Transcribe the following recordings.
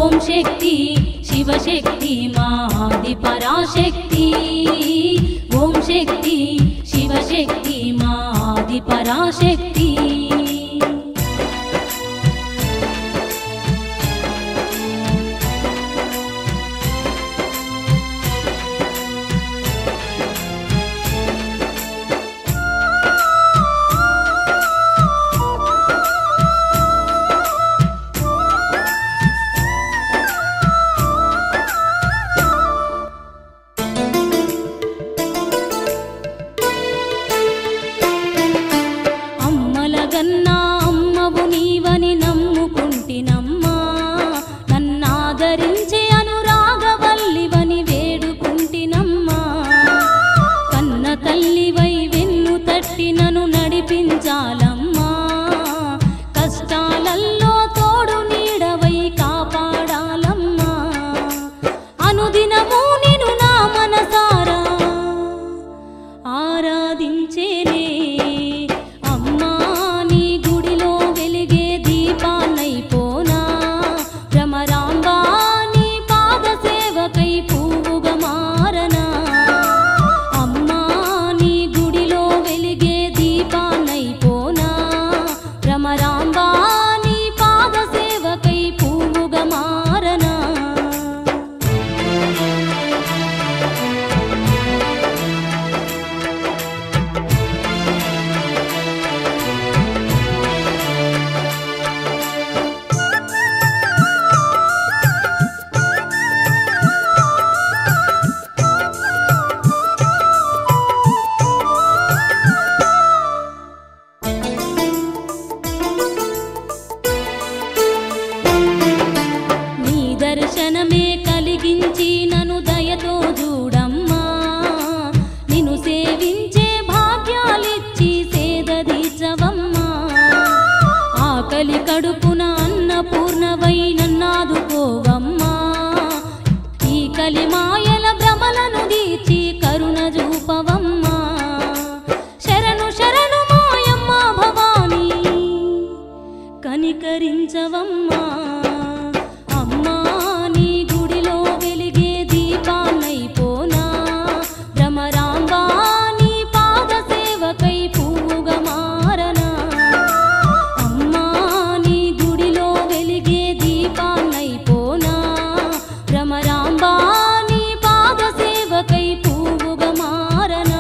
ఓం శక్తి శివశక్తి మాది పరాశక్తి ఓం శక్తి శివశక్తి మాది పరాశక్తి అమ్మలగన్నా అమ్మవు నీవని నమ్ముకుంటినమ్మా నన్నాదరించే అనురాగవల్లివని వేడుకుంటినమ్మా కన్న తల్లివై వెన్ను తట్టి నన్ను నడిపించాలమ్మా కష్టాలల్లో తోడు నీడవై కాపాడాలమ్మా అనుదినము నిన్ను నా మనసారా ఆరాధించేనే అమ్మా నీ గుడిలో వెలిగే దీపాన్నైపోనా భ్రమరాంబా నీ పాద సేవకై పువ్వుగా మారనా అమ్మా నీ గుడిలో వెలిగే దీపాన్నైపోనా భ్రమరాంబా నీ పాద సేవకై పువ్వుగా మారనా నీ దర్శనమే కలిగించి నన్ను దయతో చూడమ్మా నిన్ను సేవించే భాగ్యాలిచ్చి సేదదీచవమ్మా ఆకలి కడుపున అన్నపూర్ణవై నన్నాదుకోవమ్మా ఈ కలిమాయల భ్రమలను దీచి కరుణ చూపవమ్మా శరణు శరణు మాయమ్మ భవానీ కనికరించవమ్మా అమ్మా నీ గుడిలో వెలిగే దీపాన్నైపోనా భ్రమరాంబా నీ పాద సేవకై పువ్వుగా మారనా అమ్మా నీ గుడిలో వెలిగే దీపాన్నైపోనా భ్రమరాంబా నీ పాద సేవకై పువ్వుగా మారనా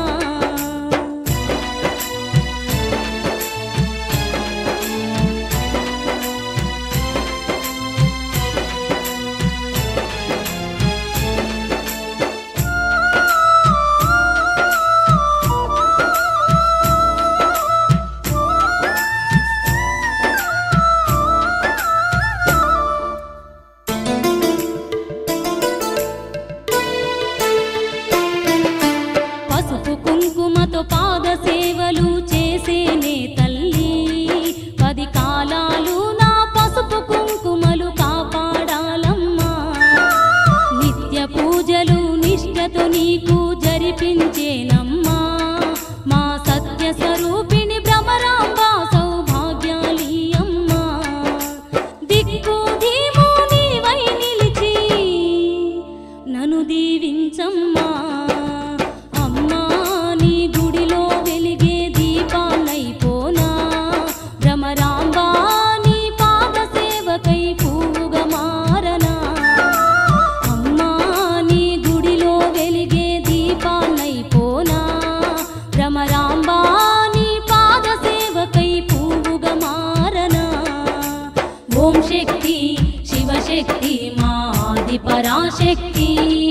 పసుపు కుంకుమతో పాద సేవలు చేసేనే తల్లి పది కాలాలు నా పసుపు కుంకుమలు కాపాడాలమ్మా నిత్య పూజలు నిష్ఠతో నీకు జరిపించేనమ్మా మా సత్య స్వరూపిణి భ్రమరాంబా సౌభాగ్యాలి అమ్మా దిక్కు ధీము నీవై నిలిచి నన్ను దీవించమ్మా అమ్మా నీ గుడిలో వెలిగే దీపాన్నైపోనా భ్రమరాంబా నీ పాద సేవకై పువ్వుగా మారనా అమ్మా నీ గుడిలో వెలిగే దీపాన్నైపోనా భ్రమరాంబా నీ పాద సేవకై పువ్వుగా మారనా ఓం శక్తి శివశక్తి మాది పరాశక్తి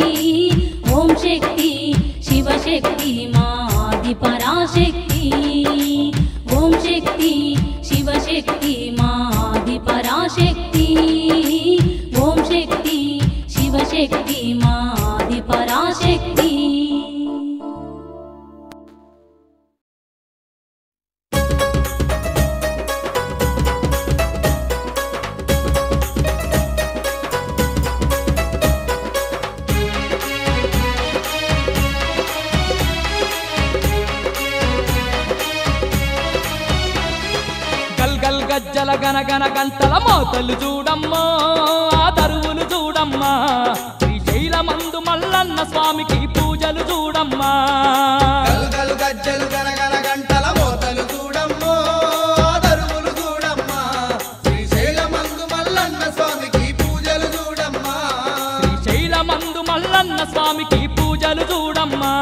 ఓం శక్తి శివశక్తి మాది పరాశక్తి ఓం శక్తి శివశక్తి మాది పరాశక్తి ఓం శక్తి శివశక్తి మాది పరాశక్తి గల్ గల్ గజ్జల గనగన గంటల మోతలు చూడమ్మో ఆ దరువులు స్వామికి పూజలు చూడమ్మా గలు గలు గజ్జలు గనగన గంటల మోతలు చూడమ్మో దరువులు చూడమ్మా శ్రీశైలమందు మల్లన్న స్వామికి పూజలు చూడమ్మా శ్రీశైలమందు మల్లన్న స్వామికి పూజలు చూడమ్మా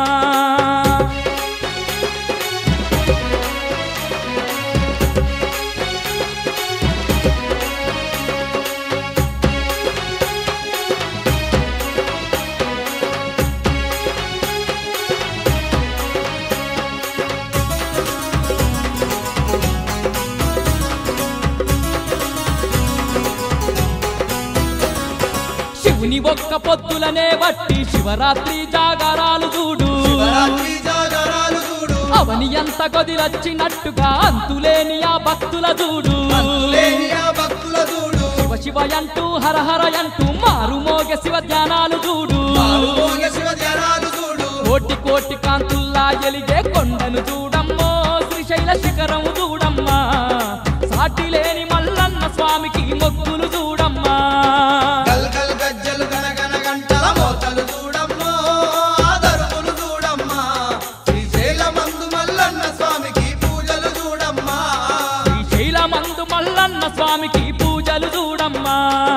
శివుని ఒక్క పొద్దులనే బట్టి శివరాత్రి జాగారాలు చూడు శివరాత్రి జాగరాలు చూడు అవని ఎంత కొదిలొచ్చినట్టుగా అంతులేని ఆ భక్తుల చూడు అంతులేని ఆ భక్తుల చూడు శివ శివ అంటూ హర హర అంటూ మారు మోగ శివ ధ్యానాలు చూడు పాలుమోగ శివ జనాలు చూడు కోటి కోటి కాంతుల్లా ఎలిగే కొండను చూడమ్మో శ్రీశైల శిఖరం చూడమ్మా సాటి లేని మల్లన్న స్వామికి మొక్కులు చూడమ్మా గల్ గల్ గజ్జలు గనగన గంటల మోతలు చూడమ్మో దరువులు చూడమ్మా శ్రీశైలమందు మల్లన్న స్వామికి పూజలు చూడమ్మా శ్రీశైలమందు మల్లన్న స్వామికి పూజలు చూడమ్మా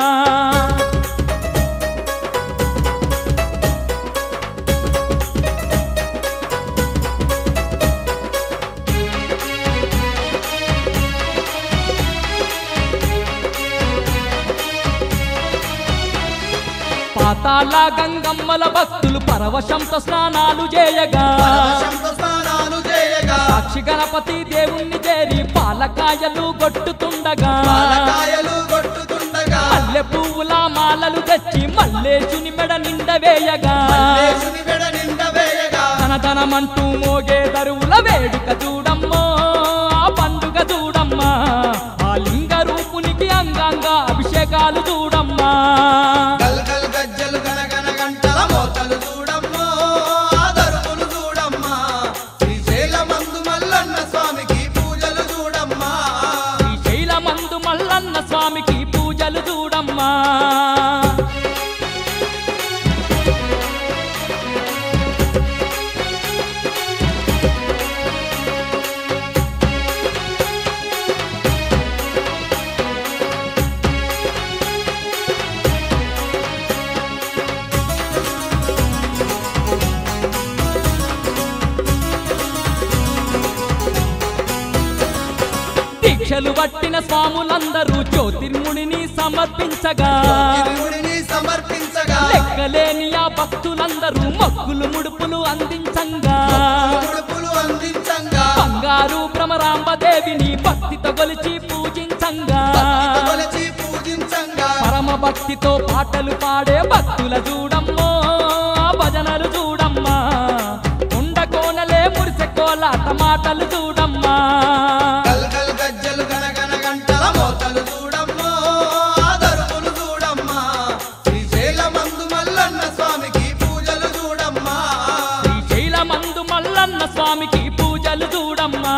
పాతాళ గంగమ్మల భక్తులు పరవశంతో స్నానాలు చేయగా పరవశంతో స్నానాలు చేయగా సాక్షి గణపతి దేవుణ్ణి చేరి పాలకాయలు గొట్టుతుండగా పాలకాయలు కొట్టుతుండగా మల్లె పువ్వుల మాలలు తెచ్చి మల్లేశుని మెడ నిండ వేయగా మల్లేశుని మెడ నిండ వేయగా తన తనమంటూ మోగే దరువుల వేడుక చూడమ్మో ఆ పండుగ చూడమ్మా ఆ లింగ రూపునికి అంగంగా అభిషేకాలు చూడమ్మా గల్ గల్ గజ్జలు గనగన గంటల మోతలు చూడమ్మో దరువులు చూడమ్మా శ్రీశైలమందు మల్లన్న స్వామికి పూజలు చూడమ్మా శ్రీశైలమందు మల్లన్న స్వామికి పూజలు చూడమ్మా దీక్షలు పట్టిన స్వాములందరూ జ్యోతిర్ముడిని సమర్పించగా తిరుముడిని సమర్పించగా లెక్కలేని ఆ భక్తులందరూ మొక్కులు ముడుపులు అందించంగా ముడుపులు అందించంగా బంగారు భ్రమరాంబదేవిని భక్తితో కొలిచి పూజించంగా భక్తితో కొలిచి పూజించంగా పరమ భక్తితో పాటలు పాడే భక్తుల చూడమ్మో ఆ భజనలు చూడమ్మా కొండ కోనలే మురిసె కోలాట మాటలు చూడమ్మా గల్ గల్ గజ్జలు గనగన గంటల మోతలు చూడమ్మో దరువులు చూడమ్మా శ్రీశైలమందు మల్లన్న స్వామికి పూజలు చూడమ్మా శ్రీశైలమందు మల్లన్న స్వామికి పూజలు చూడమ్మా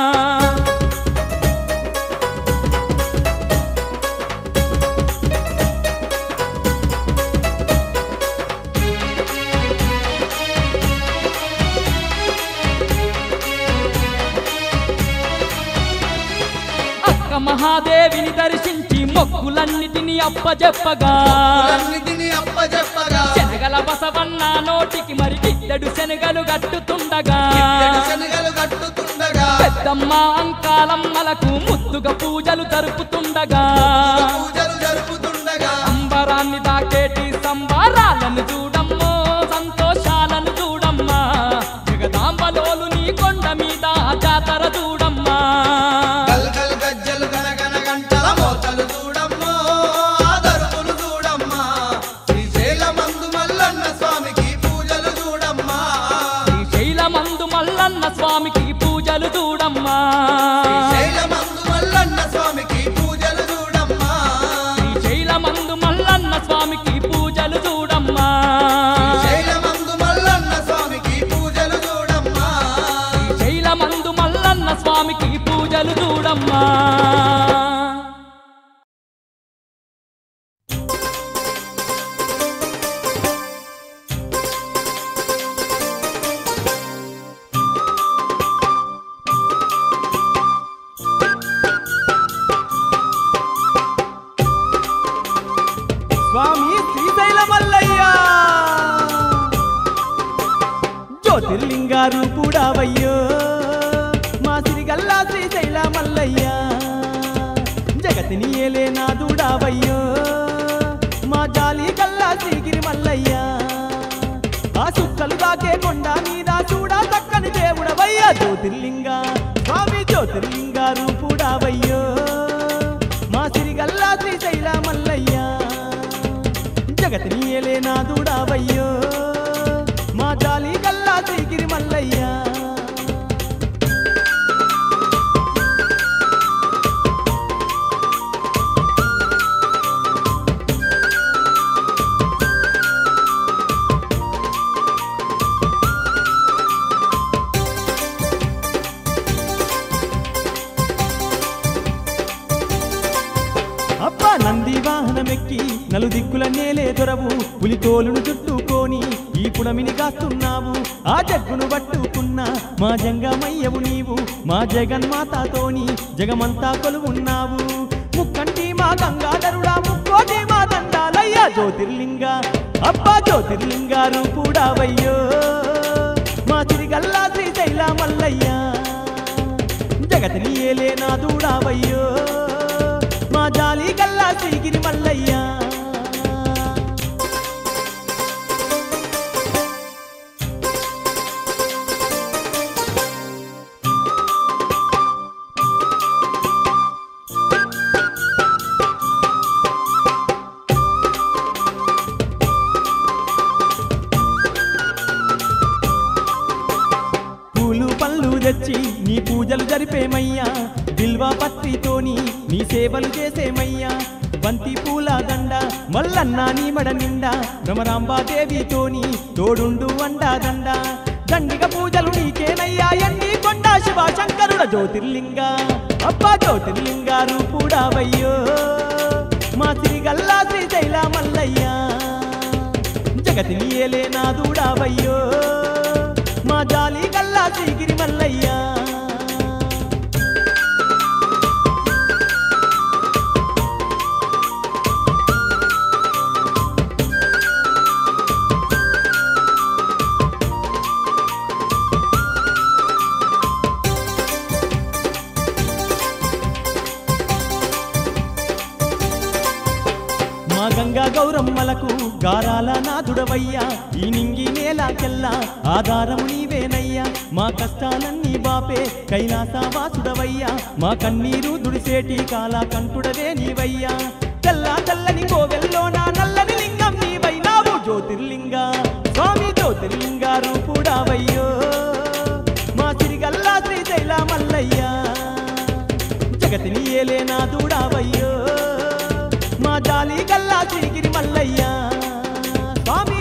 అక్క మహాదేవిని దర్శించి మొక్కులన్నిటిని అప్పజెప్పగా అన్నిటిని అప్పజెప్పగా శనగల బసవన్న నోటికి మరి గిద్దెడు శనగలు గట్టుతుండగా ఎడు శనగలు కట్టుతుండగా పెద్దమ్మ అంకాలమ్మలకు ముద్దుగా పూజలు జరుపుతుండగా పూజలు జరుపుతుండగా అంబరాన్ని దాకేటి సంబారాలను చూడమ్మో సంతోషాలను చూడమ్మా జగదాంబలోలు నీ కొండ మీద జాతర చూడమ్మా గల్ గల్ గజ్జలు గనగన గంటల మోతలు చూడమ్మో దరువులు చూడమ్మా శ్రీశైలమందు మల్లన్న స్వామికి పూజలు చూడమ్మా శ్రీశైలమందు మల్లన్న స్వామికి పూజలు చూడమ్మా శ్రీశైలమందు మల్లన్న స్వామికి పూజలు చూడమ్మా స్వామి శ్రీశైల మల్లయ్య జ్యోతిర్లింగారు కూడావయ్యో మా సిరిగల్లా శ్రీశైల మల్లయ్య జగతిని ఏలే నా దూడావయ్యో మా జాలి గల్లా శ్రీగిరి మల్లయ్య ఆ సుక్కలు దాకే కొండ మీద చూడా చక్కని దేవుడవయ్యా జ్యోతిర్లింగ స్వామి జ్యోతిర్లింగ రూపుడావయ్యో మా సిరిగల్లా శ్రీశైల మల్లయ్య జగతిని ఏలే నా దూడావయ్యో మా జాలి గల్లా శ్రీగిరి మల్లయ్య అబ్బా నంది వాహనమెక్కి నలు దిక్కుల నేలే దొరవు పులితోలును చుట్టుకొని ఈ పుడమిని కాస్తున్నావు ఆ జగ్గును పట్టుకున్న మా జంగమయ్యవు నీవు మా జగన్మాతతోని జగమంతా కొలువున్నావు ముక్కంటి మా గంగాధరుడా ముక్కోటి మా దండాలయ్యా జ్యోతిర్లింగ అబ్బా జ్యోతిర్లింగ రూపుడావయ్యో మా తిరిగల్లా శ్రీశైల మల్లయ్య జగతిని ఏలే నా దూడావయ్యో మా జాలి గల్లా శ్రీగిరి మల్లయ్య పూలు పళ్ళు తెచ్చి నీ పూజలు జరిపేమయ్యా బిల్వా పత్రితోని నీ సేవలు చేసేమయ్యా బంతి పూల దండ మల్లన్న నీ మడ నిండా భ్రమరాంబాదేవితోని తోడుండు అండా దండ దండిగ పూజలు నీకేనయ్యా ఎన్ని కొండ శివ శంకరుడ జ్యోతిర్లింగ అబ్బా జ్యోతిర్లింగ రూపుడావయ్యో మా శ్రీగల్లా శ్రీశైల మల్లయ్య జగతిని ఏలే నా దూడావయ్యో మా జాలి గల్లా శ్రీగిరి మల్లయ్య మా గంగా గౌరమ్మలకు గారాల నాదుడవయ్యా ఈ నింగి నేలాకెల్లా ఆధారము నీవేనయ్యా మా కష్టాలన్నీ బాపే కైలాసవాసుడవయ్యా మా కన్నీరు దుడిసేటి కాల కంటుడవే నీవయ్యా తెల్ల తెల్లని కోవెల్లో నా నల్లని లింగం నీవైనావు జ్యోతిర్లింగ స్వామి జ్యోతిర్లింగ రూపుడావయ్యో మా సిరిగల్లా శ్రీశైల మల్లయ్య జగతిని ఏలే నా దూడావయ్యో మా జాలి గల్లా శ్రీగిరి మల్లయ్య స్వామి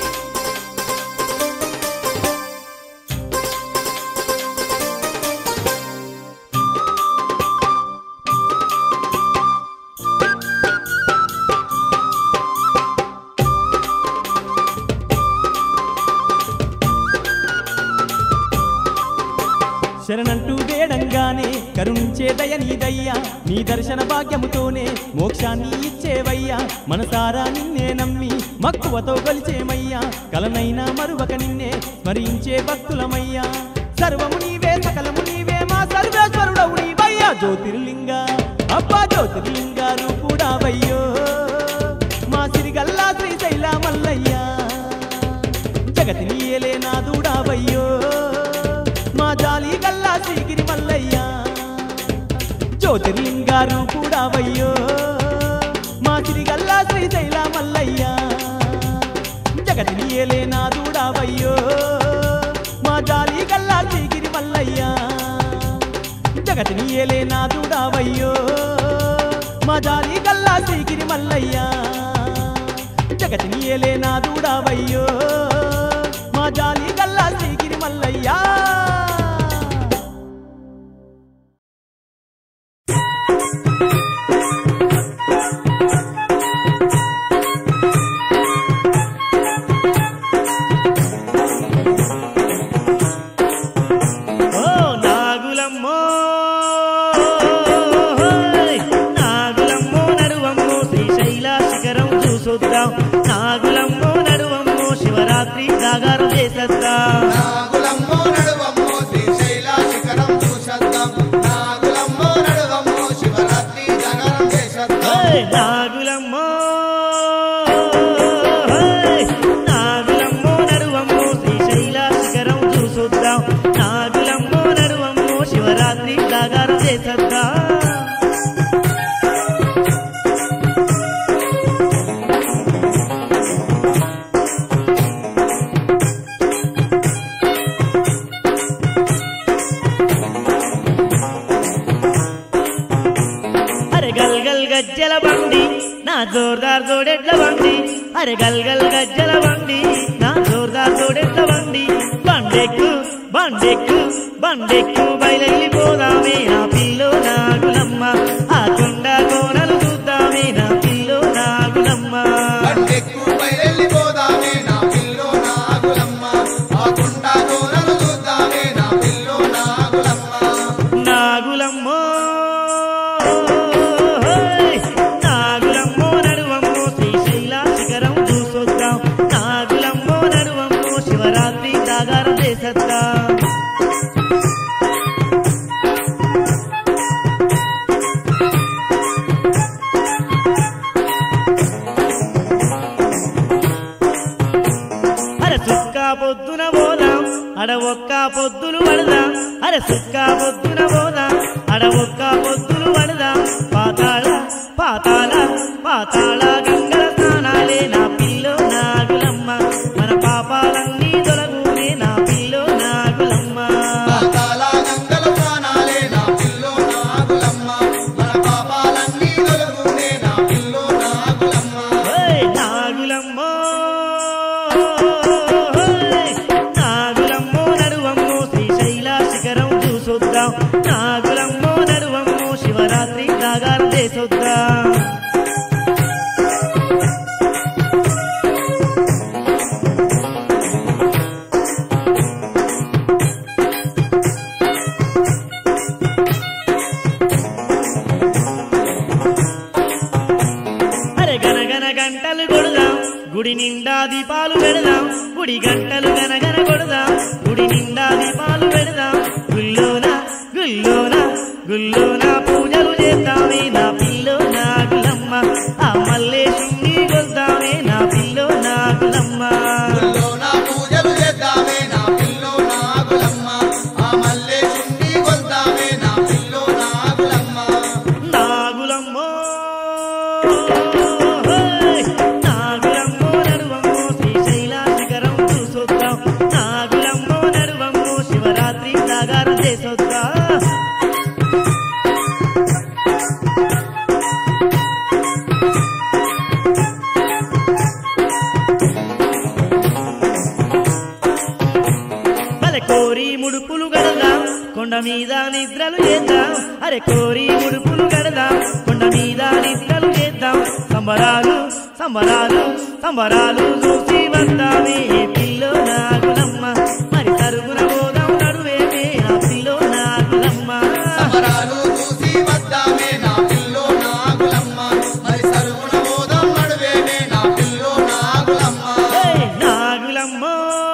శరణంటూ వేడంగానే కరుణించే దయ నీదయ్యా నీ దర్శన భాగ్యముతోనే మోక్షాన్ని ఇచ్చేవయ్యా మనసారా నిన్నే నమ్మి మక్కువతో కొలిచేమయ్యా కలనైనా మరువక నిన్నే స్మరించే భక్తులమయ్యా సర్వము నీవే సకలము నీవే మా సర్వేశ్వరుడవు నీవయ్యా జ్యోతిర్లింగ అబ్బా జ్యోతిర్లింగ రూపుడావయ్యో మా సిరిగల్లా శ్రీశైల మల్లయ్యా జగతిని ఏలే నా దూడావయ్యో మా జాలి గల్లా శ్రీగిరి మల్లయ్య జ్యోతిర్లింగారు కూడావయ్యో మా తిరిగల్లా శ్రీశైల మల్లయ్య జగతిని ఏలే నా దూడావయ్యో మా జాలి గల్లా శ్రీగిరి మల్లయ్య జగతిని ఏలే నా దూడావయ్యో మా జాలి గల్లా శ్రీగిరి మల్లయ్య జగతిని ఏలే నా దూడావయ్యో మా జాలి గల్లా శ్రీగిరి మల్లయ్యా ఓ నాగులమ్మో హోయ్! నాగులమ్మో నడువమ్మో శ్రీశైల శిఖరం చూసి చూసొద్దాం నాగులమ్మో నడువమ్మో శివరాత్రి జాగారం చేసేద్దాం నాగులమ్మో నడువమ్మో శ్రీశైల శిఖరం చూసేద్దాం నాగులమ్మో నడువమ్మో శివరాత్రి జాగరం చేసేద్దాం ఓయ్ నాగులమ్మో ఓయ్ నాగులమ్మో నడువమ్మో శ్రీశైల శిఖరం చూసొద్దాం నాగులమ్మో నడువమ్మో శివరాత్రి జాగారం చేసేద్దాం అరే గల్ గల్ గజ్జల బండి నా జోర్దార్ జోడెడ్ల బండి అరే గల్ గల్ గజ్జల బండి నా జోర్దార్ జోడెడ్ల బండి బండెక్కు బండెక్కు బండెక్కు బయలెళ్ళిపోదామే నా పిల్లో నాగులమ్మ ఆ కొండ కోనలు చూద్దామే నా పిల్లో నాగులమ్మ బండెక్కు బయలెళ్ళిపోదామే నా పిల్లో నాగులమ్మ ఆ కుండ కోనలు చూద్దామే నా పిల్లో నాగులమ్మ నాగులమ్మో ఓయ్! నాగులమ్మో నడువమ్మో శ్రీశైల శిఖరం చూసొద్దాం నాగులమ్మో నడువమ్మో శివరాత్రి జాగారం చేసేద్దాం అరే సుక్క పొద్దున పోదాం అడ ఒక్క పొద్దులు పడదాం అరే సుక్క పొద్దున పోదాం అడ ఒక్క పొద్దులు పడదాం పాతాళ పాతాళ పాతాళ గంగల స్నానాలే నా పిల్లో నాగులమ్మ మన పాపాలన్నీ తొలగునే నా పిల్లో నాగులమ్మ పాతాళ గంగల ప్రాణాలే నా పిల్లో నాగులమ్మ మన పాపాలన్నీ తొలగునే నా పిల్లో నాగులమ్మ ఓయ్ నాగులమ్మో ఓయ్ నాగులమ్మో నడువమ్మో శ్రీశైల శిఖరం చూసొద్దాం నాగులమ్మో నడువమ్మో శివరాత్రి జాగారం చేసొద్దాం అరే గనగన గంటలు కొడదాం గుడి నిండా దీపాలు పెడదాం గుడి గంటలు గనగన కొడదాం గుడి నిండా దీపాలు పెడదాం గుల్లోన గుల్లోన గుల్లోన పూజలు చేద్దామే నా పిల్లో నాగులమ్మ ఆ మల్లేశుణ్ణి కొద్దామే నా పిల్లో నాగులమ్మ గుళ్ళో నా పూజలు చేద్దామే నా పిల్లో నాగులమ్మ ఆ మల్లేశుణ్ణి కొద్దామే నా పిల్లో నాగులమ్మ నాగులమ్మో ఓయ్! నాగులమ్మో నడువమ్మో శ్రీశైల శిఖరం చూసొద్దాం నాగులమ్మో నడువమ్మో శివరాత్రి జాగారం చేసొద్దాం అరే కోరి ముడుపులు గడదాం కొండ మీద నిద్రలు చేద్దాం అరే కోరి ముడుపులు గడదాం కొండ మీద నిద్రలు చేద్దాం సంబరాలు సంబరాలు సంబరాలు చూసి వద్దామే ఏ పిల్లో నాగులమ్మ మరి తరుగున పోదాం నడువేమే నా పిల్లో నాగులమ్మ సమరాలు చూసి వద్దామే నా పిల్లో నాగులమ్మ మరి సరుగుణ బోధం నడువేనే నా పిల్లో నాగులమ్మ ఏయ్ నాగులమ్మో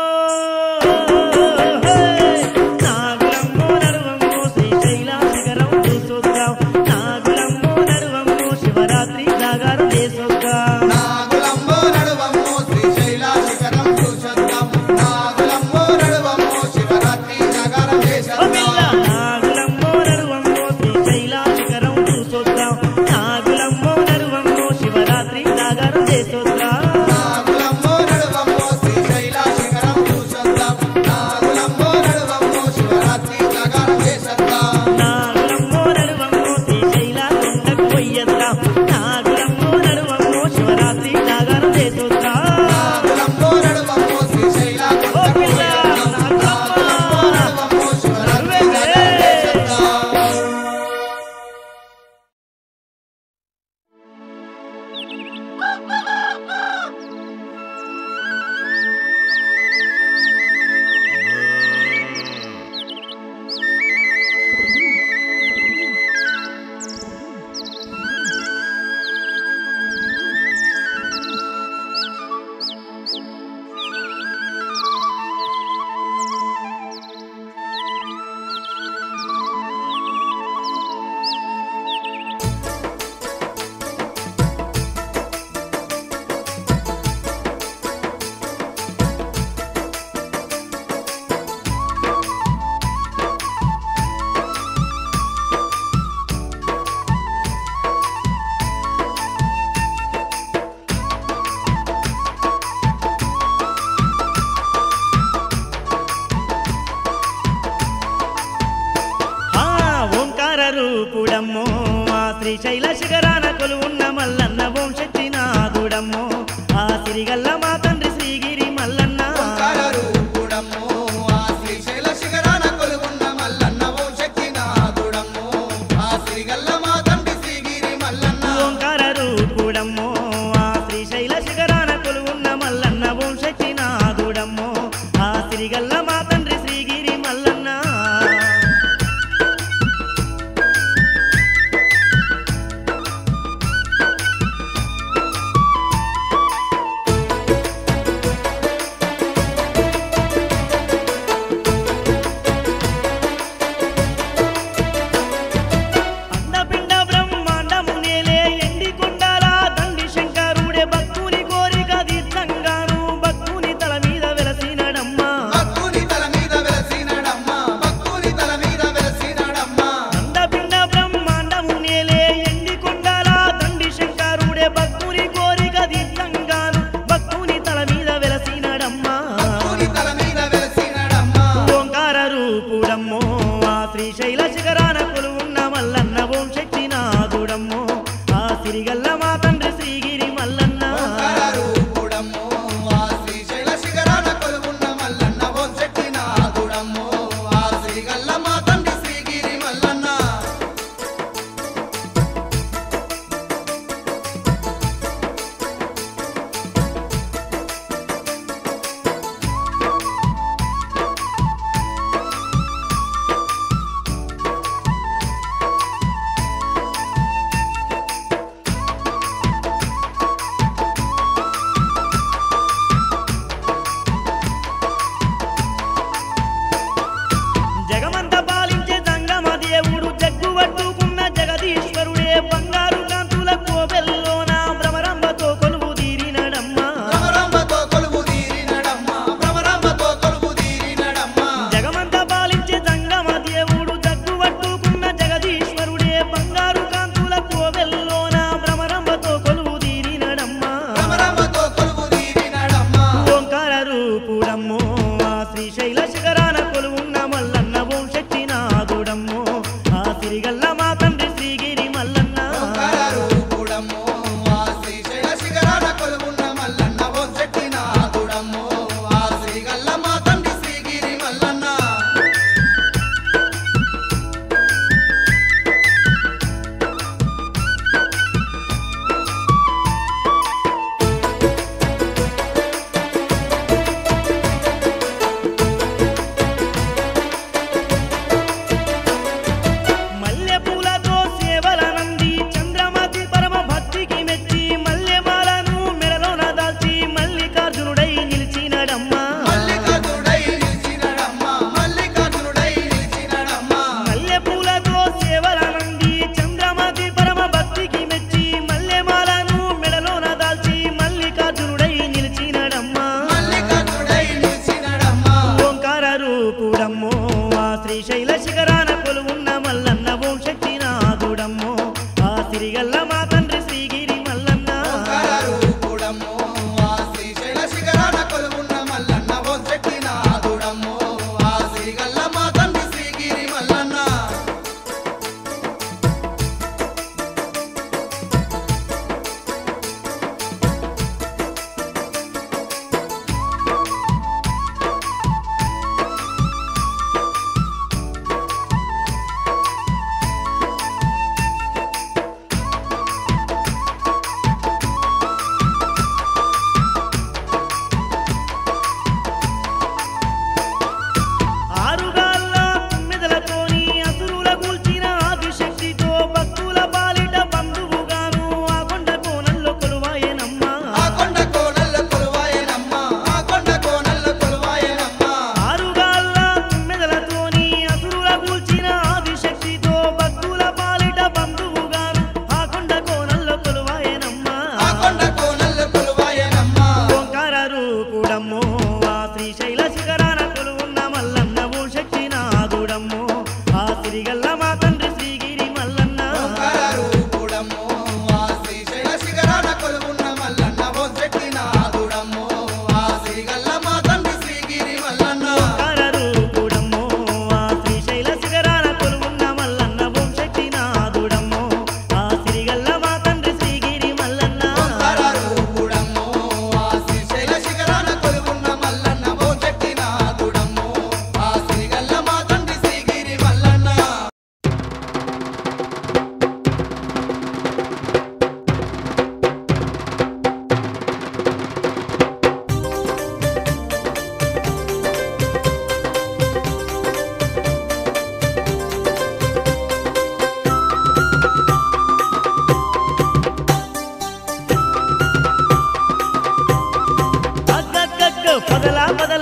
ఏయ్ నాగులమ్మో నడువమ్మో శ్రీశైల శిఖరం చూసొద్దాం నాగులమ్మో నడువమ్మో శివరాత్రి జాగారం చేసొద్దాం నాగులమ్మో నడువమ్మో శ్రీశైల శిఖరం చూసొద్దాం నాగులమ్మో నడువమ్మో శివరాత్రి జాగరం ఓ చేసొద్దాం పిల్ల నాగులమ్మో నడువమ్మో శ్రీశైల శిఖరం చూసొద్దాం నాగులమ్మో నడువమ్మో శివరాత్రి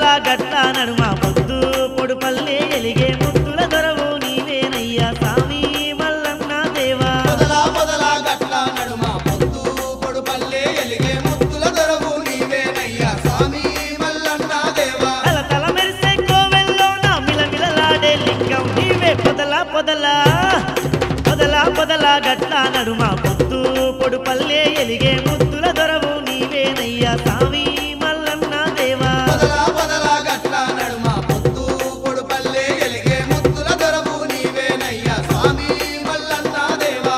గట్ల నడుమ పొద్దు పొడుపల్లే ఎలిగే ముద్దుల దొరవు నీవేనయ్యా స్వామి మల్లన్న దేవా పొదలా పొదలా గట్ల నడుమ పొద్దు పొడుపల్లే ఎలిగే ముత్తుల దొరవు నీవేనయ్యా స్వామి మల్లన్న దేవా తల తల మెరిసే కోవెల్లో నా మిలమిలలాడే లింగం నీవే పొదల పొదల పొదల పొదల గట్ల నడుమ పొద్దు పొడుపల్లే ఎలిగే ముద్దుల దొరవు నీవేనయ్యా స్వామి మల్లన్న దేవా పొదలా పొదలా గట్ల నడుమ పొద్దు పొడుపల్లే ఎలిగే ముత్తుల దొరవు నీవేనయ్యా స్వామి మల్లన్న దేవా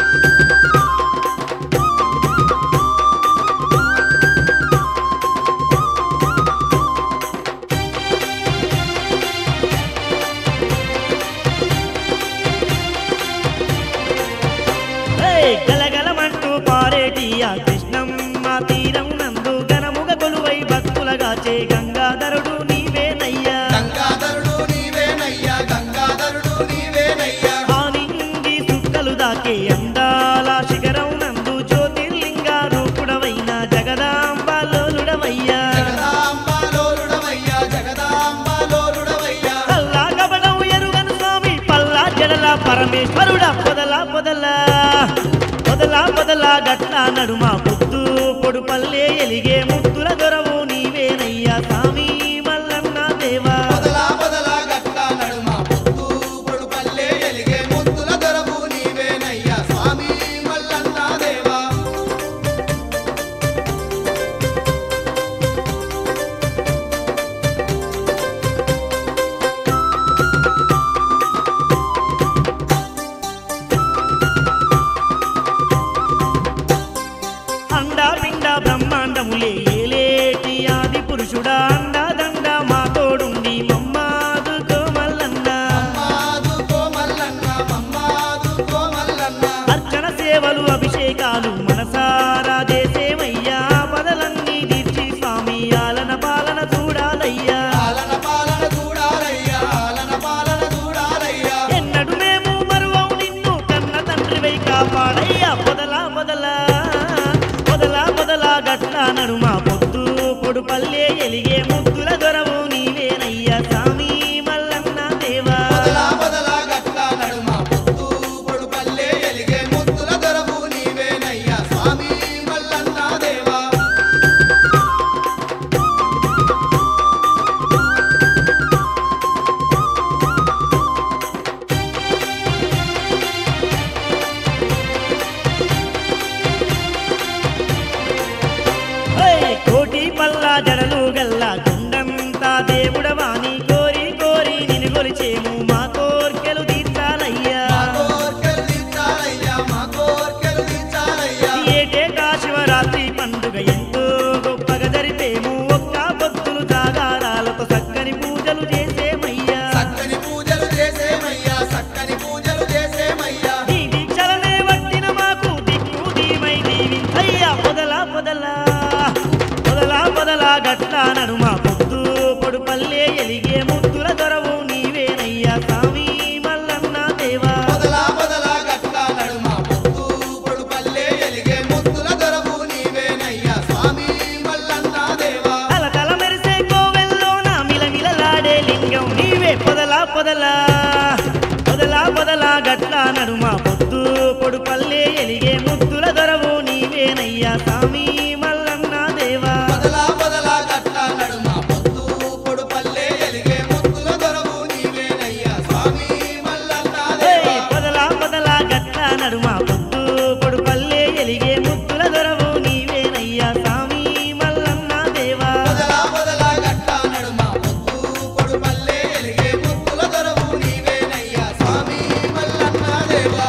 ఏయ్ గలగలమంటూ పారేటి ఆ కృష్ణమ్మ తీరం నందు గనముగ కొలువై భక్తులగాచే గంగాధరుడు నీవేనయ్యా గంగాధరుడు నీవేనయ్యా గంగాధరుడు నీవేనయ్యా ఆనింగి సుక్కలు దాకే అందాల శిఖరం నందు జ్యోతిర్లింగ రూపుడవైన జగదాంబాలోలుడవయ్యా జగదాంబాలోరుడవయ్యా జగదాంబాలోరుడవయ్యా పల్లా కబడం ఎరుగను స్వామి పల్లా జడల పరమేశ్వరుడ పొదల పొదల పొదల పొదల గట్ల నడుమ పొద్దు పొడు పల్లె ఎలిగే ముద్దుల దొరవు నీవేనయ్యా స్వామి మల్లన్న దేవా పొదలా పొదలా గట్ల నడుమ పొద్దు పొడుపల్లే ఎలిగే ముత్తుల దొరవు నీవేనయ్యా స్వామి మల్లన్న దేవా అండా పిండ బ్రహ్మాండములే ఏలేటి ఆది పురుషుడా అండా దండ మా తోడుండి మమ్మాదుకో మల్లన్న మమ్మాదుకో మల్లన్న మమ్మాదుకో మల్లన్న అర్చన సేవలు అభిషేకాలు మనసారా దేశేమయ్యా పదలన్నీ తీర్చి స్వామి ఆలన పాలన చూడాలయ్యా పాలన పాలన చూడాలయ్యా పాలన పాలన చూడాలయ్యా ఎన్నడు మేము మరువం నిన్ను కన్న తండ్రివై కాపాడయ్యా పొదల పొదల పొదల పొదల గట్ల నడుమ పొద్దు పొడు పల్లె ఎలిగే ముద్దుల దొరవు నీవేనయ్యా స్వామి మల్లన్న దేవా పొదలా పొదలా గట్ల నడుమ పొద్దు పొడుపల్లే ఎలిగే ముత్తుల దొరవు నీవేనయ్యా స్వామి మల్లన్న దేవా ఓయ్ కోటి పల్లా జడలు గల్లా గుండంతా దేవుడవాని కోరి కోరి నిన్ను కొలిచేము మా కోర్కెలు తీర్చాలయ్యా మా కోర్కెలు తీర్చాలయ్యా మా కోర్కెలు తీర్చాలయ్యా ఏటేటా శివరాత్రి పండుగ ఎంతో గొప్పగా జరిపేము ఒక్క భక్తులు జాగారాలతో చక్కని పూజలు చేసేమయ్యా చక్కని పూజలు చేసేమయ్యా చక్కని పూజలు చేసేమయ్యా ఈ దీక్షలనే వట్టిన మాకు దిక్కు దీమై దీవించయ్యా పొదల పొదల పొదల పొదల గట్ల నడుమ పొద్దు పొడు పల్లె ఎలిగే ముద్దుల దొరవు నీవేనయ్యా స్వామి మల్లన్న దేవా పొదలా పొదలా గట్ల నడుమ పొద్దు పొడుపల్లే ఎలిగే ముత్తుల దొరవు నీవేనయ్యా స్వామి మల్లన్న దేవా తల తల మెరిసే కోవెల్లో నా మిలమిలలాడే లింగం నీవే పొదల పొదల పొదల పొదల గట్ల నడుమ పొద్దు పొడు పల్లె ఎలిగే ముద్దుల దొరవు నీవేనయ్యా స్వామి మల్లన్న దేవా పొదలా పొదలా గట్ల నడుమ పొద్దు పొడుపల్లే ఎలిగే ముత్తుల దొరవు నీవేనయ్యా స్వామి మల్లన్న ఏయ్ దేవా పొదల పొదల గట్ల నడుమ పొద్దు పొడు పల్లె ఎలిగే ముద్దుల దొరవు నీవేనయ్యా స్వామి మల్లన్న దేవా పొదలా పొదలా గట్ల నడుమ పొద్దు పొడుపల్లే ఎలిగే ముత్తుల దొరవు నీవేనయ్యా స్వామి మల్లన్న దేవా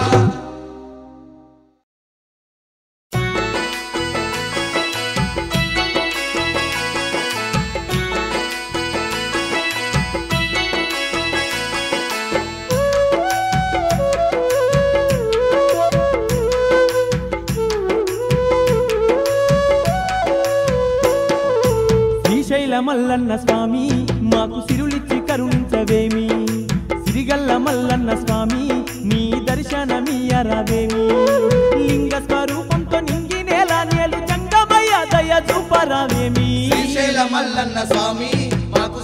శ్రీశైల మల్లన్న స్వామి మాకు సిరులిచ్చి కరుణించవేమి సిరిగల్ల మల్లన్న స్వామి నీ దర్శనమీయరావేమి లింగ స్వరూపంతో నింగి నేల నేలు జంగమయ్య దయ చూపరావేమి శ్రీశైల మల్లన్న స్వామి మాకు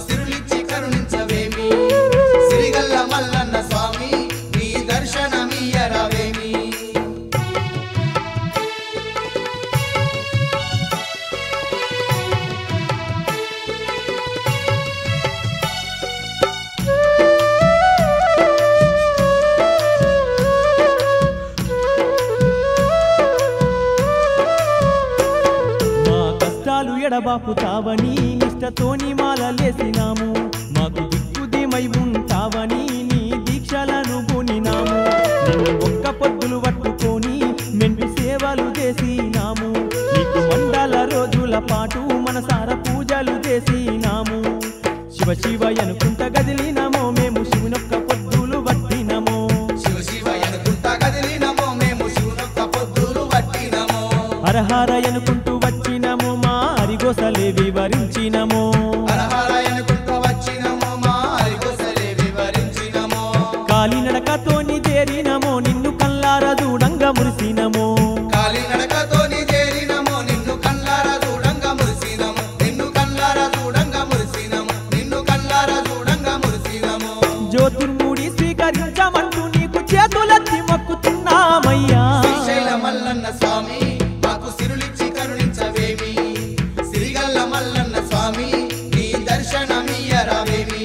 ఎడబాపుతావని నిష్టతోని మాలలేసినాము మాకు దిక్కుదిమై ఉంటావని నీ దీక్షలను పూనినాము నిన్ను ఒక్క పొద్దులు పట్టుకొని మెండు సేవలు చేసినాము నీకు మండల రోజుల పాటు మనసార పూజలు చేసినాము శివ శివ అనుకుంట గదిలినమో మేము శివునొక్క పొద్దులు పట్టినమో శివ శివ అనుకుంటా కదిలినమో మేము శివునొక్క పొద్దులు పట్టినమో హరహర అనుకుంటూ వచ్చినము మా అరిగోసలే వివరించినము హరహర అనుకుంటూ వచ్చినమో మా అరిగొసలే వివరించినమో కాలినడకతోని చేరినమో నిన్ను కల్లార దూడంగా మురిసినమో కాలినడకతోని చేరినమో నిన్ను కల్లారా చూడంగా మురిసినము నిన్ను కల్లారా చూడంగా మురిసినము నిన్ను కల్లారా చూడంగా మురిసినము జ్యోతిర్మూడి స్వీకరించమంటూ నీకు చేతులెత్తి మొక్కుతున్నామయ్యా శ్రీశైల మల్లన్న స్వామి మాకు సిరులిచ్చి కరుణించవేమి సిరిగల్ల మల్లన్న స్వామి నీ దర్శనమియ్యరావేమి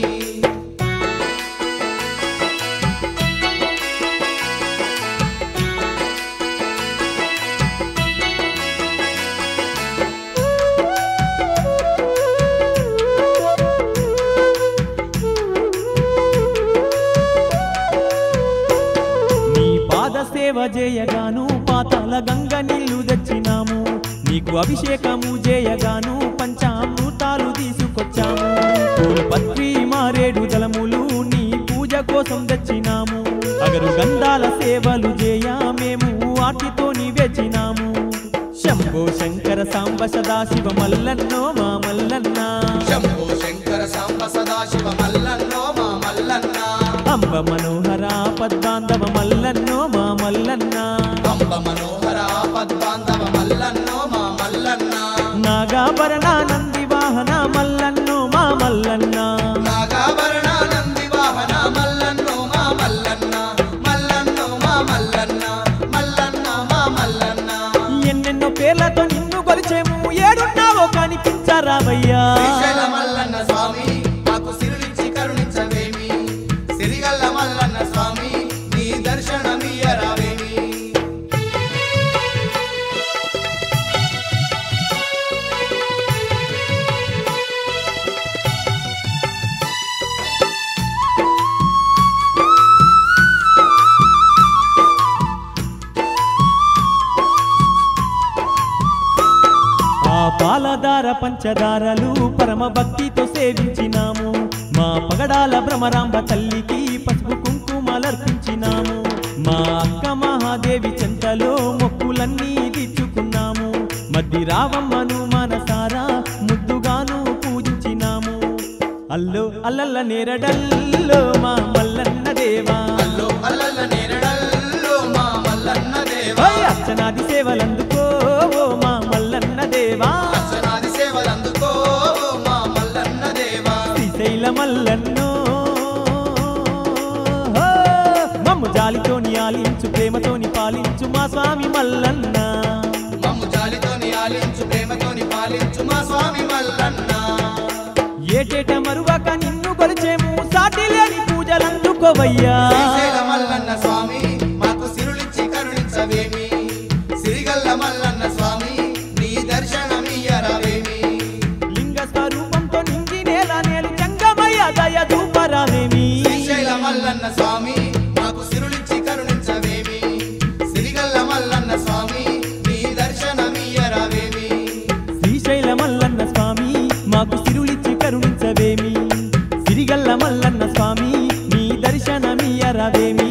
నీ పాద సేవ చేయగాను పాతాల గంగ నీళ్లు తెచ్చినాము నీకు అభిషేకము చేయగాను పంచామృతాలు తీసుకొచ్చాము పూలపత్రి మారేడు దళములు నీ పూజ కోసం తెచ్చినాము అగరు గంధాల సేవలు చేయ మేము వాటితో వేచినాము శంభో శంకర సాంబ సదాశివ మల్లన్నో మా మల్లన్న శంభో శంకర సాంబ సదాశివ మల్లన్నో మా మల్లన్న అంబ మనోహర పద్మాంధవ మల్లన్నో మా మల్లన్న అంబ మనోహర పద్మాంధవ మల్లన్నో మా మల్లన్న నాగాభరణ నంది వాహన మల్లన్నో మా మల్లన్న నాగాభరణ నంది వాహన మల్లన్నో మా మల్లన్న మల్లన్నో మా మల్లన్న మల్లన్న మా మల్లన్న ఎన్నెన్నో పేర్లతో నిన్ను కొలిచేము ఏడున్నావో కనిపించరావయ్యా శ్రీశైల మల్లన్న స్వామి మాకు సిరులిచ్చి కరుణించవేమి సిరిగల్ల మల్లన్న స్వామి నీ దర్శనమియ్యరావేమి ఆ పాలధార పంచదారలు పరమ భక్తితో సేవించినాము మా పగడాల భ్రమరాంబ తల్లికి పసుపు కుంకుమలర్పించినాము మా అక్క మహాదేవి చెంతలో మొక్కులన్నీ తీర్చుకున్నాము మద్ది రావమ్మను మనసారా ముద్దుగాను పూజించినాము అల్లో అల్లల్ల నేరడల్లో మా మల్లన్న దేవా అల్లో అల్లల్ల నేరడల్లో మా మల్లన్న దేవా ఓయ్ అర్చనాది సేవలందుకో ఓ మా మల్లన్న దేవా అర్చనాది సేవలందుకో మా మల్లన్న దేవా శ్రీశైల మల్లన్నో హో! మమ్ము జాలితోని ఆలించు ప్రేమతోని పాలించు మా స్వామి మల్లన్న మమ్ము జాలితోని ఆలించు ప్రేమతోని పాలించు మా స్వామి మల్లన్న ఏటేట మరువక నిన్ను కొలిచేము సాటి లేని పూజలందుకోవయ్యా శ్రీశైల మల్లన్న స్వామి మాకు సిరులిచ్చి కరుణించవేమి సిరిగల్ల మల్లన్న స్వామి నీ దర్శనమియ్యరావేమి లింగ స్వరూపంతో నిండి నేల నేలు జంగమయ్య దయ దూపరావేమి శ్రీశైల మల్లన్న స్వామి మాకు సిరులిచ్చి కరుణించవేమి సిరిగల్ల మల్లన్న స్వామి నీ దర్శనమియ్యరావేమి శ్రీశైల మల్లన్న స్వామి మాకు సిరులిచ్చి కరుణించవేమి సిరిగల్ల మల్లన్న స్వామి నీ దర్శనమియరవేమి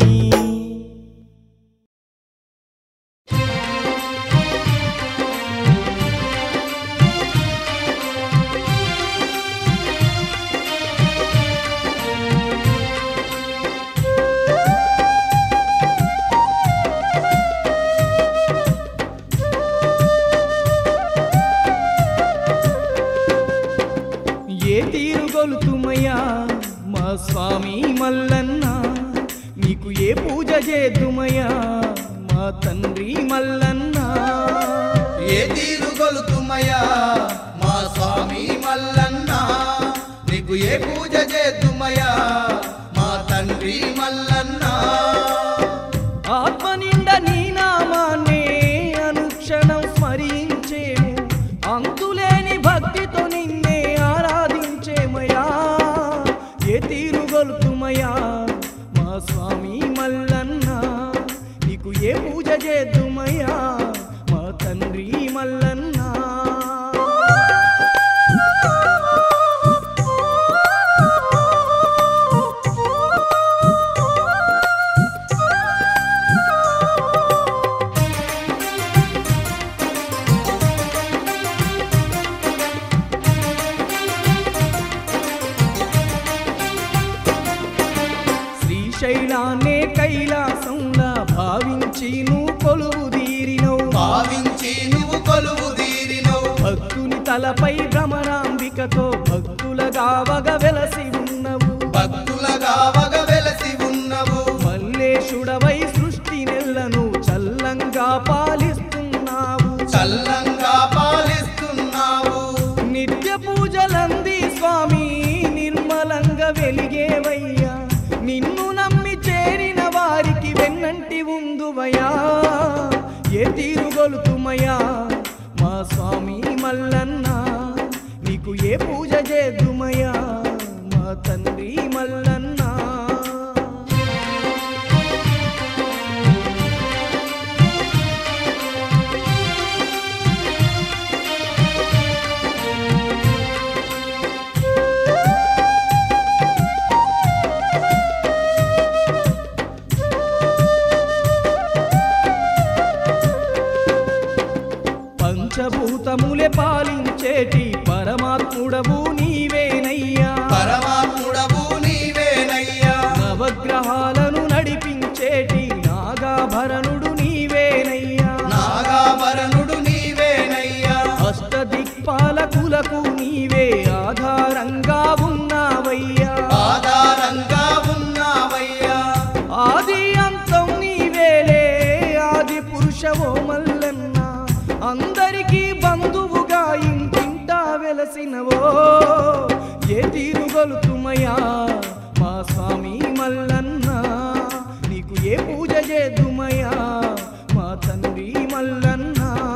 ఏ తీరు గొలుతుమయ్యా మా స్వామి మల్లన్న నీకు ఏ పూజ చేద్దుమయ్యా మా తండ్రి మల్లన్న ఏ తీరు గొలుతుమయ్యా మా స్వామి మల్లన్న నీకు ఏ పూజ చేద్దుమయ్యా మా తండ్రి మల్లన్న ఆత్మ నిండా నీ నామాన్నే అనుక్షణం స్మరించేము అంతులేని భక్తితో నిన్నే ఆరాధించేమయా ఏ తీరు గొలుతుమయా మా స్వామి మల్లన్న నీకు ఏ పూజ చేద్దుమయ్యా మా తండ్రి మల్లన్న శ్రీశైలాన్నే కైలాసంలా భావించి నువ్వు కొలువు తీరినవు భావించి నువ్వు కొలువు తీరినవు భక్తుని తలపై భ్రమరాంబికతో భక్తులగా వగ వెలసి ఉన్నవు భక్తులగా వగ వెలసి ఉన్నవు మల్లేశుడవై సృష్టి నెల్లను చల్లంగా పాలిస్తున్నావు చల్లంగా పాలిస్తున్నావు నిత్య పూజలంది స్వామి నిర్మలంగా వెలిగేవయ్యా నిన్ను నమ్మి చేరిన వారికి వెన్నంటి ఉందువయ్యా ఏ తీరుగొలుతుమయ్యా మా స్వామి మల్లన్న నీకు ఏ పూజ చేద్దుమయ్యా మా తండ్రి మల్లన్న పంచభూతములే పాలించేటి పరమాత్ముడవు నీవేనయ్యా పరమాత్ముడవు నీవేనయ్యా నవగ్రహాలను నడిపించేటి నాగాభరణుడు నీవేనయ్యా నాగాభరణుడు నీవేనయ్యా అష్టదిక్పాలకులకు నీవే ఆధారంగా ఉన్నావయ్యా ఆధారంగా ఉన్నావయ్యా ఆది అంతం నీవేలే ఆది పురుషవో మల్లన్న అందరికీ బంధువుగా ఇంటింటా వెలసినవో ఏ తీరుగొలుతుమయ్యా మా స్వామి మల్లన్న నీకు ఏ పూజ చేద్దుమయ్యా మా తండ్రి మల్లన్న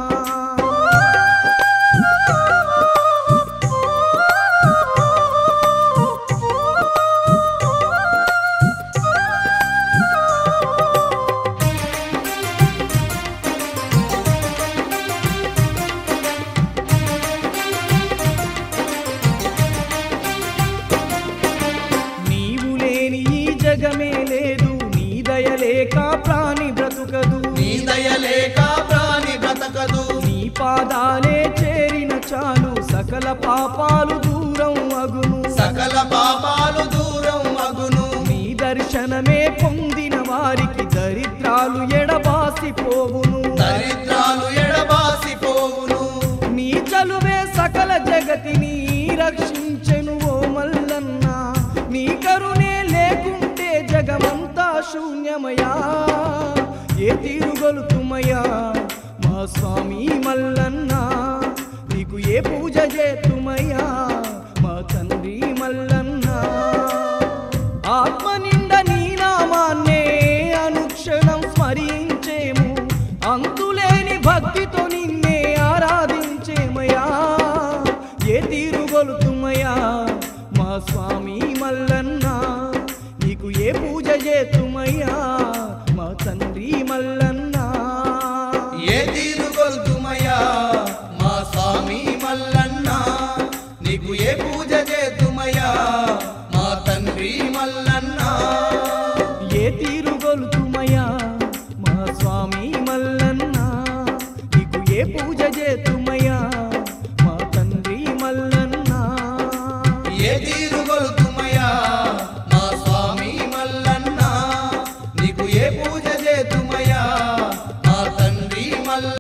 నీవు లేని ఈ జగమే లేదు నీ దయలేక ప్రాణి బ్రతుకదు నీ దయలేక ప్రాణి బ్రతకదు నీ పాదాలే చేరిన చాలు సకల పాపాలు దూరం అగును సకల పాపాలు దూరం అగును నీ దర్శనమే పొందిన వారికి దరిద్రాలు ఎడబాసిపోవును దరిద్రాలు ఎడబాసిపోవును నీ చలువే సకల జగతిని రక్షించెను ఓ మల్లన్న నీ కరుణే లేకుంటే జగమంతా శూన్యమయా ఏ తీరుగొలుతుమయ్యా మా స్వామి మల్లన్న నీకు ఏ పూజ చేతుమయ్యా మా తండ్రి మల్లన్న ఆత్మ నిండా నీ నామాన్నే అనుక్షణం స్మరించేము అంతులేని భక్తితో నిన్నే ఆరాధించేమయా ఏ తీరుగొలుతుమయా మా స్వామి మల్లన్న నీకు ఏ పూజ చేతుమయ్యా మా తండ్రి మల్లన్న ఏ తీరుగొల్తుమయ్యా మా స్వామి మల్లన్న నీకు ఏ పూజ చేతుమయ్యా మా తండ్రి మల్లన్న ఏ తీరుగొలుతుమయ్యా మా స్వామి మల్లన్న నీకు ఏ పూజ చేతుమయ్యా మా తండ్రి మల్లన్న ఏ తీరుగొల్తుమయ్యా మా స్వామి మల్లన్న నీకు ఏ పూజ